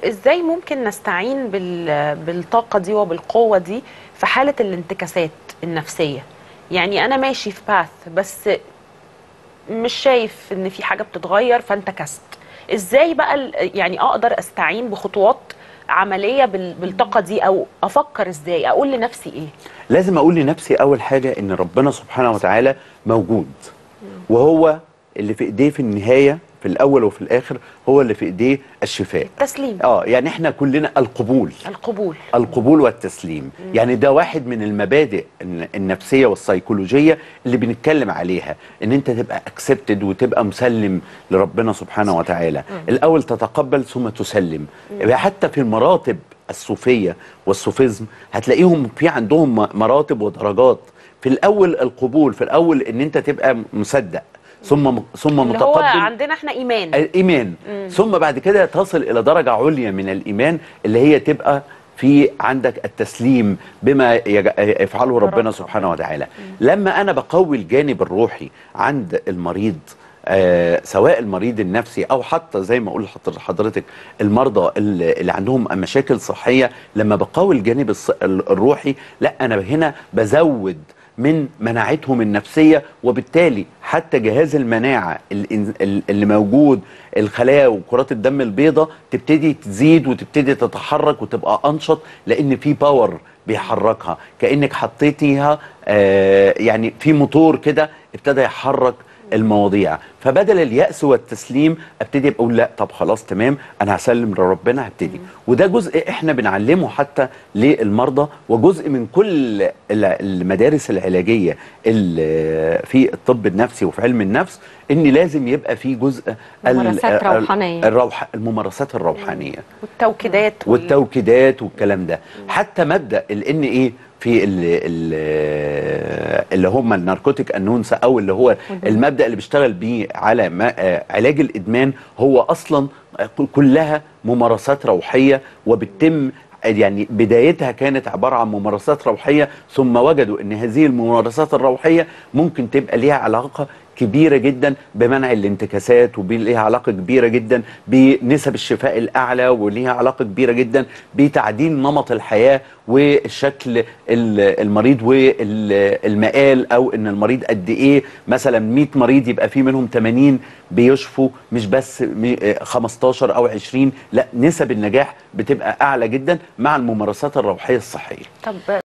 ازاي ممكن نستعين بال... بالطاقه دي وبالقوه دي في حاله الانتكاسات النفسيه يعني انا ماشي في باث بس مش شايف ان في حاجه بتتغير فانتكست ازاي بقى ال- يعني اقدر استعين بخطوات عمليه بال... بالطاقه دي او افكر ازاي اقول لنفسي ايه لازم اقول لنفسي اول حاجه ان ربنا سبحانه وتعالى موجود وهو اللي في ايديه في النهايه في الاول وفي الاخر هو اللي في ايديه الشفاء التسليم اه يعني احنا كلنا القبول القبول القبول والتسليم يعني ده واحد من المبادئ الن- النفسيه والسيكولوجيه اللي بنتكلم عليها ان انت تبقى اكسبتد وتبقى مسلم لربنا سبحانه وتعالى الاول تتقبل ثم تسلم حتى في المراتب الصوفيه والصوفيزم هتلاقيهم في عندهم م- مراتب ودرجات في الاول القبول في الاول ان انت تبقى مصدق ثم ثم اللي هو متقبل عندنا احنا ايمان الايمان ثم بعد كده تصل الى درجه عليا من الايمان اللي هي تبقى في عندك التسليم بما يج- يفعله ربنا سبحانه وتعالى لما انا بقوي الجانب الروحي عند المريض آه سواء المريض النفسي او حتى زي ما اقول لحضر- حضرتك المرضى اللي اللي عندهم مشاكل صحيه لما بقوي الجانب الص- ال- الروحي لا انا هنا بزود من مناعتهم النفسيه وبالتالي حتى جهاز المناعه الإن- ال- اللي موجود الخلايا وكرات الدم البيضاء تبتدي تزيد وتبتدي تتحرك وتبقى انشط لان في باور بيحركها كانك حطيتيها آه يعني في موتور كده ابتدى يحرك المواضيع فبدل اليأس والتسليم ابتدي اقول لا طب خلاص تمام انا هسلم لربنا هبتدي وده جزء احنا بنعلمه حتى للمرضى وجزء من كل ال- المدارس العلاجيه اللي في الطب النفسي وفي علم النفس ان لازم يبقى في جزء ال- ممارسات ال- روحانية. الروح الممارسات الروحانيه والتوكيدات وال- والتوكيدات والكلام ده حتى مبدا الان ايه في ال- ال- اللي هم الناركوتيك انونس او اللي هو المبدا اللي بيشتغل بيه على ما آه، علاج الادمان هو اصلا كلها ممارسات روحيه وبتتم يعني بدايتها كانت عباره عن ممارسات روحيه ثم وجدوا ان هذه الممارسات الروحيه ممكن تبقى ليها علاقه كبيره جدا بمنع الانتكاسات وليها علاقه كبيره جدا بنسب الشفاء الاعلى وليها علاقه كبيره جدا بتعديل نمط الحياه والشكل ال- المريض والمقال او ان المريض قد ايه مثلا 100 مريض يبقى في منهم 80 بيشفوا مش بس م- 15 او 20 لا نسب النجاح بتبقى اعلى جدا مع الممارسات الروحيه الصحيه طب